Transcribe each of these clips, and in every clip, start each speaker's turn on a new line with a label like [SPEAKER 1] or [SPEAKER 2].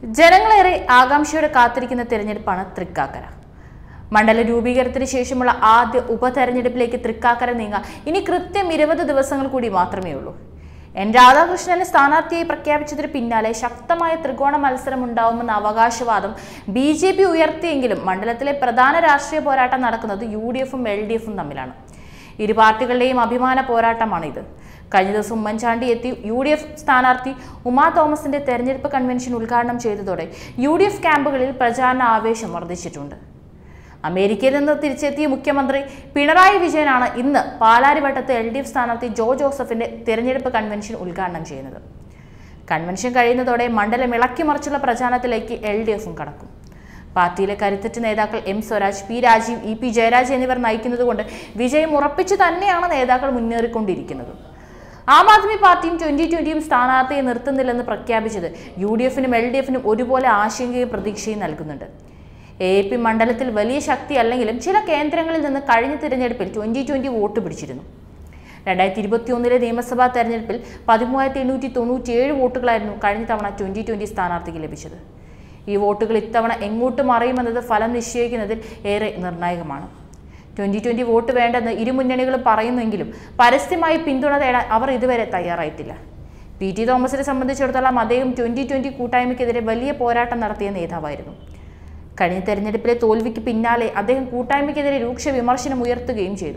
[SPEAKER 1] ജനങ്ങളേറെ ആകാംക്ഷയോടെ കാത്തിരിക്കുന്ന തെരഞ്ഞെടുപ്പാണ് തൃക്കാക്കര മണ്ഡല രൂപീകരണത്തിന് ശേഷമുള്ള ആദ്യ ഉപതെരഞ്ഞെടുപ്പിലേക്ക് തൃക്കാക്കര നീങ്ങാൻ ഇനി കൃത്യം ഇരുപത് ദിവസങ്ങൾ കൂടി മാത്രമേ ഉള്ളൂ എൻ രാധാകൃഷ്ണനെ സ്ഥാനാർത്ഥിയായി പ്രഖ്യാപിച്ചതിന് പിന്നാലെ ശക്തമായ ത്രികോണ മത്സരം ഉണ്ടാവുമെന്ന അവകാശവാദം ബി ജെ പി ഉയർത്തിയെങ്കിലും മണ്ഡലത്തിലെ പ്രധാന രാഷ്ട്രീയ പോരാട്ടം നടക്കുന്നത് യു ഡി എഫും എൽ ഡി എഫും തമ്മിലാണ് ഇരു പാർട്ടികളുടെയും അഭിമാന പോരാട്ടമാണിത് കഴിഞ്ഞ ദിവസം ഉമ്മൻചാണ്ടി എത്തി യു ഡി എഫ് സ്ഥാനാർത്ഥി ഉമാ തോമസിന്റെ തെരഞ്ഞെടുപ്പ് കൺവെൻഷൻ ഉദ്ഘാടനം ചെയ്തതോടെ യു ഡി എഫ് ക്യാമ്പുകളിൽ പ്രചാരണ ആവേശം വർദ്ധിച്ചിട്ടുണ്ട് അമേരിക്കയിൽ നിന്ന് തിരിച്ചെത്തിയ മുഖ്യമന്ത്രി പിണറായി വിജയനാണ് ഇന്ന് പാലാരിവട്ടത്ത് എൽ ഡി എഫ് സ്ഥാനാർത്ഥി ജോ ജോസഫിന്റെ തെരഞ്ഞെടുപ്പ് കൺവെൻഷൻ ഉദ്ഘാടനം ചെയ്യുന്നത് കൺവെൻഷൻ കഴിയുന്നതോടെ മണ്ഡലം ഇളക്കിമറിച്ചുള്ള പ്രചാരണത്തിലേക്ക് എൽ ഡി എഫും കടക്കും പാർട്ടിയിലെ കരുത്തറ്റ നേതാക്കൾ M Swaraj P Rajeev E P Jayaraj എന്നിവർ നയിക്കുന്നതുകൊണ്ട് വിജയം ഉറപ്പിച്ചു തന്നെയാണ് നേതാക്കൾ മുന്നേറിക്കൊണ്ടിരിക്കുന്നത് ആം ആദ്മി പാർട്ടിയും ട്വന്റി ട്വന്റിയും സ്ഥാനാർത്ഥിയെ നിർത്തുന്നില്ലെന്ന് പ്രഖ്യാപിച്ചത് യു ഡി എഫിനും എൽ ഡി എഫിനും ഒരുപോലെ ആശങ്കയും പ്രതീക്ഷയും നൽകുന്നുണ്ട് എ പി മണ്ഡലത്തിൽ വലിയ ശക്തി അല്ലെങ്കിലും ചില കേന്ദ്രങ്ങളിൽ നിന്ന് കഴിഞ്ഞ തിരഞ്ഞെടുപ്പിൽ ട്വന്റി ട്വന്റി വോട്ട് പിടിച്ചിരുന്നു രണ്ടായിരത്തി ഇരുപത്തി ഒന്നിലെ നിയമസഭാ തെരഞ്ഞെടുപ്പിൽ പതിമൂവായിരത്തി എണ്ണൂറ്റി തൊണ്ണൂറ്റിയേഴ് വോട്ടുകളായിരുന്നു കഴിഞ്ഞ തവണ ട്വന്റി ട്വന്റി സ്ഥാനാർത്ഥിക്ക് ലഭിച്ചത് ഈ വോട്ടുകൾ ഇത്തവണ എങ്ങോട്ട് മറിയുമെന്നത് ഫലം നിശ്ചയിക്കുന്നതിൽ ഏറെ നിർണായകമാണ് ട്വന്റി ട്വന്റി വോട്ട് വേണ്ടെന്ന് ഇരു മുന്നണികളും പറയുമെങ്കിലും പരസ്യമായി പിന്തുണ തേടാൻ അവർ ഇതുവരെ തയ്യാറായിട്ടില്ല പി ടി തോമസിനെ സംബന്ധിച്ചിടത്തോളം അദ്ദേഹം ട്വന്റി ട്വന്റി കൂട്ടായ്മയ്ക്കെതിരെ വലിയ പോരാട്ടം നടത്തിയ നേതാവായിരുന്നു കഴിഞ്ഞ തെരഞ്ഞെടുപ്പിലെ തോൽവിക്ക് പിന്നാലെ അദ്ദേഹം കൂട്ടായ്മയ്ക്കെതിരെ രൂക്ഷ വിമർശനം ഉയർത്തുകയും ചെയ്തു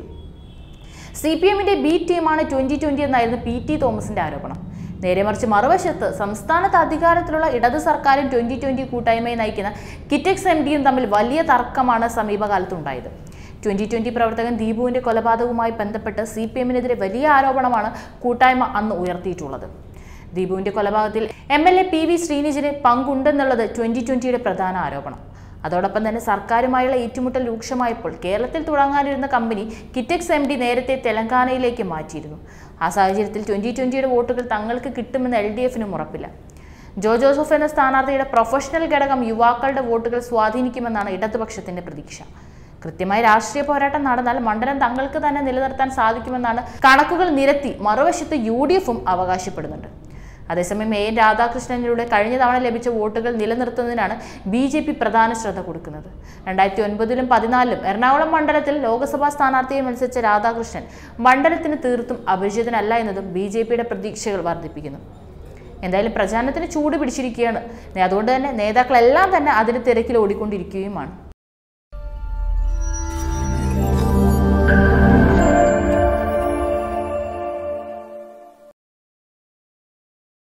[SPEAKER 1] സി പി എമ്മിന്റെ ബി ടീമാണ് ട്വന്റി ട്വന്റി എന്നായിരുന്നു പി ടി തോമസിന്റെ ആരോപണം നേരെ മറിച്ച് മറുവശത്ത് സംസ്ഥാനത്ത് അധികാരത്തിലുള്ള ഇടത് സർക്കാരും ട്വന്റി ട്വന്റി കൂട്ടായ്മയെ നയിക്കുന്ന കിറ്റക്സ് എം ഡിയും തമ്മിൽ വലിയ തർക്കമാണ് സമീപകാലത്തുണ്ടായത് ട്വന്റി ട്വന്റി പ്രവർത്തകൻ ദീപുവിന്റെ കൊലപാതകവുമായി ബന്ധപ്പെട്ട് സി പി എമ്മിനെതിരെ വലിയ ആരോപണമാണ് കൂട്ടായ്മ അന്ന് ഉയർത്തിയിട്ടുള്ളത് ദീപുവിന്റെ കൊലപാതകത്തിൽ M L A P V ശ്രീനിജിന് പങ്കുണ്ടെന്നുള്ളത് ട്വന്റി ട്വന്റിയുടെ പ്രധാന ആരോപണം അതോടൊപ്പം തന്നെ സർക്കാരുമായുള്ള ഏറ്റുമുട്ടൽ രൂക്ഷമായപ്പോൾ കേരളത്തിൽ തുടങ്ങാനിരുന്ന കമ്പനി കിറ്റക്സ് എം ഡി നേരത്തെ തെലങ്കാനയിലേക്ക് മാറ്റിയിരുന്നു ആ സാഹചര്യത്തിൽ ട്വന്റി ട്വന്റിയുടെ വോട്ടുകൾ തങ്ങൾക്ക് കിട്ടുമെന്ന് എൽ ഡി എഫിനും ഉറപ്പില്ല ജോ ജോസഫ് എന്ന സ്ഥാനാർത്ഥിയുടെ പ്രൊഫഷണൽ ഘടകം യുവാക്കളുടെ വോട്ടുകൾ സ്വാധീനിക്കുമെന്നാണ് ഇടതുപക്ഷത്തിന്റെ പ്രതീക്ഷ കൃത്യമായി രാഷ്ട്രീയ പോരാട്ടം നടന്നാൽ മണ്ഡലം തങ്ങൾക്ക് തന്നെ നിലനിർത്താൻ സാധിക്കുമെന്നാണ് കണക്കുകൾ നിരത്തി മറുവശത്ത് യു ഡി എഫും അവകാശപ്പെടുന്നുണ്ട് അതേസമയം എ എൻ രാധാകൃഷ്ണനിലൂടെ കഴിഞ്ഞ തവണ ലഭിച്ച വോട്ടുകൾ നിലനിർത്തുന്നതിനാണ് ബി ജെ പി പ്രധാന ശ്രദ്ധ കൊടുക്കുന്നത് രണ്ടായിരത്തി ഒൻപതിലും പതിനാലിലും എറണാകുളം മണ്ഡലത്തിൽ ലോക്സഭാ സ്ഥാനാർത്ഥിയെ മത്സരിച്ച രാധാകൃഷ്ണൻ മണ്ഡലത്തിന് തീർത്തും അപരിചിതനല്ല എന്നതും ബി ജെ പിയുടെ പ്രതീക്ഷകൾ വർദ്ധിപ്പിക്കുന്നു എന്തായാലും പ്രചാരണത്തിന് ചൂട് പിടിച്ചിരിക്കുകയാണ് അതുകൊണ്ട് തന്നെ നേതാക്കളെല്ലാം തന്നെ അതിന് തിരക്കിൽ ഓടിക്കൊണ്ടിരിക്കുകയുമാണ്